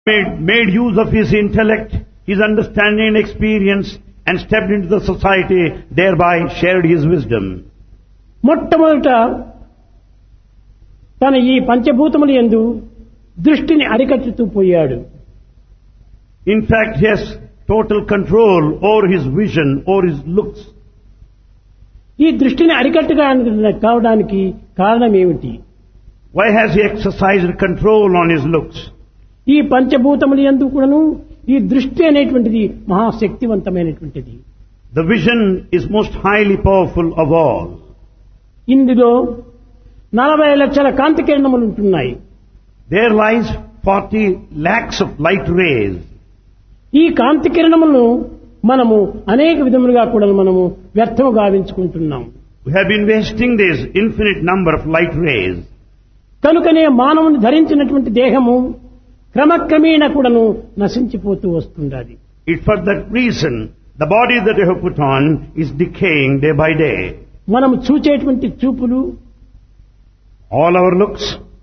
made, made use of his intellect, his understanding and experience and stepped into the society, thereby shared his wisdom. మొట్టమొదట తన ఈ పంచభూతముల యందు దృష్టిని అరికట్టుతూ పోయాడు In fact, he has total control over his vision, over his looks. ఈ దృష్టిని అరికట్టడానికి కావడానికి కారణం ఏమిటి Why has he exercised control on his looks? ఈ పంచభూతముల యందు కూడాను ఈ దృష్టి అనేటువంటిది మహాశక్తివంతమైనటువంటిది The vision is most highly powerful of all. ఇందులో నలభై లక్షల కాంతి కిరణములు ఉంటున్నాయి There lies 40 lakhs of light rays. ఈ కాంతి కిరణములను మనము అనేక విధములుగా కూడా మనము వ్యర్థము గావించుకుంటున్నాం We have been wasting this infinite number of light rays. కనుకనే మానవుని ధరించినటువంటి దేహము క్రమక్రమేణ కూడాను నశించిపోతూ వస్తుండాలి It's for that reason the body that you have put on is decaying day by day. మనం చూచేటువంటి చూపులు All our looks,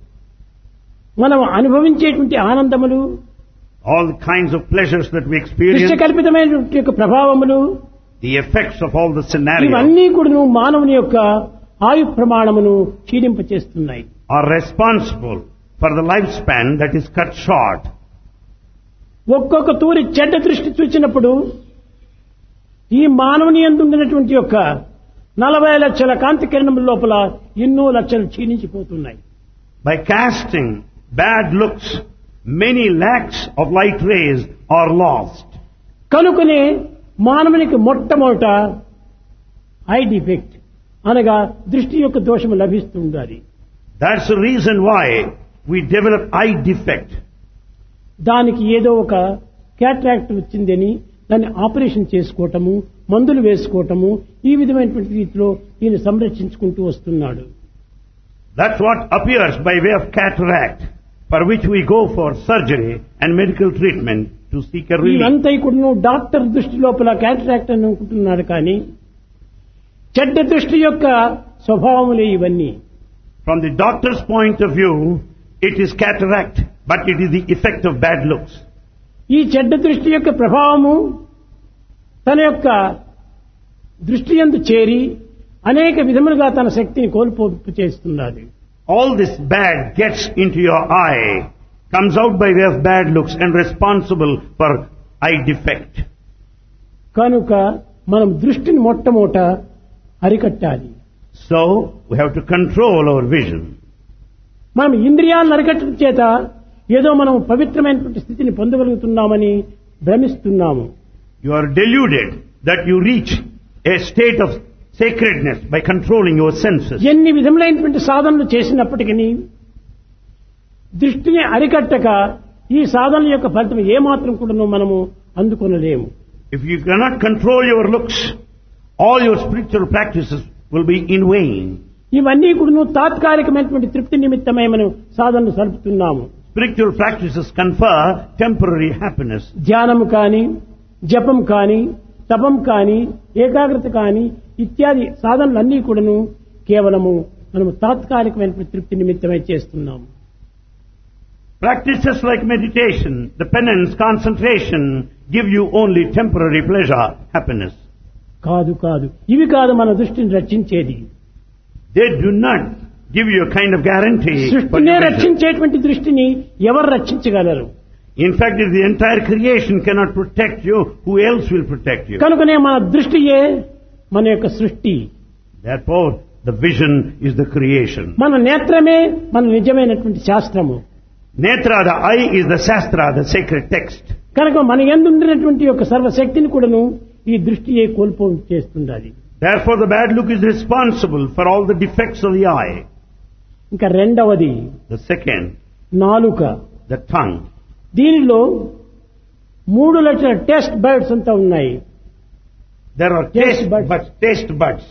మనం అనుభవించేటువంటి ఆనందములు all the kinds of pleasures that we experience, దృష్టకల్పితమైనటువంటి యొక్క ప్రభావములు the effects of all the scenarios ఇవన్నీ కూడాను మానవుని యొక్క ఆయు ప్రమాణమును క్షీణింపచేస్తున్నాయి are responsible for the lifespan that is cut short. ఒక్కొక్క తూరి చెడ్డ దృష్టి చూచినప్పుడు ఈ మానవుని ఎందున్నటువంటి యొక్క నలభై లక్షల కాంతి కిరణముల లోపల ఎన్నో లక్షలు క్షీణించిపోతున్నాయి By casting bad looks, many lakhs of light rays are lost. కనుకనే మానవునికి మొట్టమొదట ఐ డిఫెక్ట్ అనగా దృష్టి యొక్క దోషము లభిస్తూ ఉండాలి That's the reason why we develop eye defect. దానికి ఏదో ఒక క్యాట్రాక్ట్ వచ్చిందని దాన్ని ఆపరేషన్ చేసుకోవటము మందులు వేసుకోవటము ఈ విధమైనటువంటి రీతిలో ఈయన సంరక్షించుకుంటూ వస్తున్నాడు That's what appears by way of cataract, for which we go for surgery and medical treatment to seek a relief. ఇదంతా ఇప్పుడు డాక్టర్ దృష్టి లోపల క్యాట్రాక్ట్ అని అనుకుంటున్నాడు కానీ చెడ్డ దృష్టి యొక్క స్వభావములే ఇవన్నీ From the doctor's point of view, it is cataract, but it is the effect of bad looks. ఈ చెడ్డ దృష్టి యొక్క ప్రభావము తన యొక్క దృష్టి ఎందు చేరి అనేక విధములుగా తన శక్తిని కోల్పోపు చేస్తున్నది All this bad gets into your eye, comes out by way of bad looks and responsible for eye defect. కనుక మనం దృష్టిని మొట్టమొదట అరికట్టాలి So, we have to control our vision. మనం ఇంద్రియాలను అరికట్టడం చేత ఏదో మనం పవిత్రమైనటువంటి స్థితిని పొందగలుగుతున్నామని భ్రమిస్తున్నాము You are deluded that you reach a state of sacredness by controlling your senses. ఎన్ని విధములైనటువంటి సాధనలు చేసినప్పటికీ దృష్టిని అరికట్టక ఈ సాధనల యొక్క ఫలితం ఏమాత్రం కూడా మనము అందుకొనలేము If you cannot control your looks, all your spiritual practices will be in vain. ఇవన్నీ కూడా తాత్కాలికమైనటువంటి తృప్తి నిమిత్తమై మనం సాధనలు సలుపుతున్నాము Spiritual practices confer temporary happiness. ధ్యానము కాని జపం కాని తపం కాని ఏకాగ్రత కాని ఇత్యాది సాధనలన్నీ కూడాను కేవలము మనము తాత్కాలికమైనటువంటి తృప్తి నిమిత్తమై చేస్తున్నాము Practices like meditation, the penance, concentration give you only temporary pleasure, happiness. కాదు కాదు ఇవి కాదు మన దృష్టిని రక్షించేది They do not give you a kind of guarantee for సృష్టినే your vision. రక్షించేటువంటి దృష్టిని ఎవరు రక్షించగలరు In fact, if the entire creation cannot protect you, who else will protect you? కనుకనే మన దృష్టియే మన యొక్క సృష్టి Therefore, the vision is the creation. మన నేత్రమే మన నిజమైనటువంటి శాస్త్రము Netra, the eye, is the Shastra, the sacred text. కనుక మన ఎందున్నటువంటి యొక్క సర్వశక్తిని కూడాను ఈ దృష్టియే కోల్పో చేస్తుండాలి Therefore, the bad look is responsible for all the defects of the eye. ఇంకా రెండవది The second, నాలుక the tongue. దీనిలో మూడు లక్షల టెస్ట్ బర్డ్స్ అంతా ఉన్నాయి There are Taste taste buds. buds, taste buds.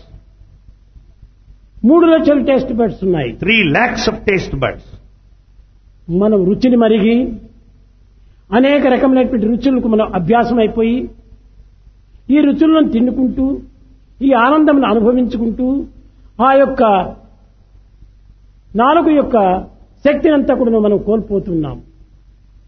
మూడు లక్షల టెస్ట్ బర్డ్స్ ఉన్నాయి Three lakhs of taste buds. మనం రుచిని మరిగి అనేక రకమైనటువంటి రుచులకు మనం అభ్యాసం అయిపోయి ఈ రుచులను తిన్నుకుంటూ ఈ ఆనందం అనుభవించుకుంటూ ఆ యొక్క నాలుగు యొక్క శక్తిని అంతా కూడా మనం కోల్పోతున్నాం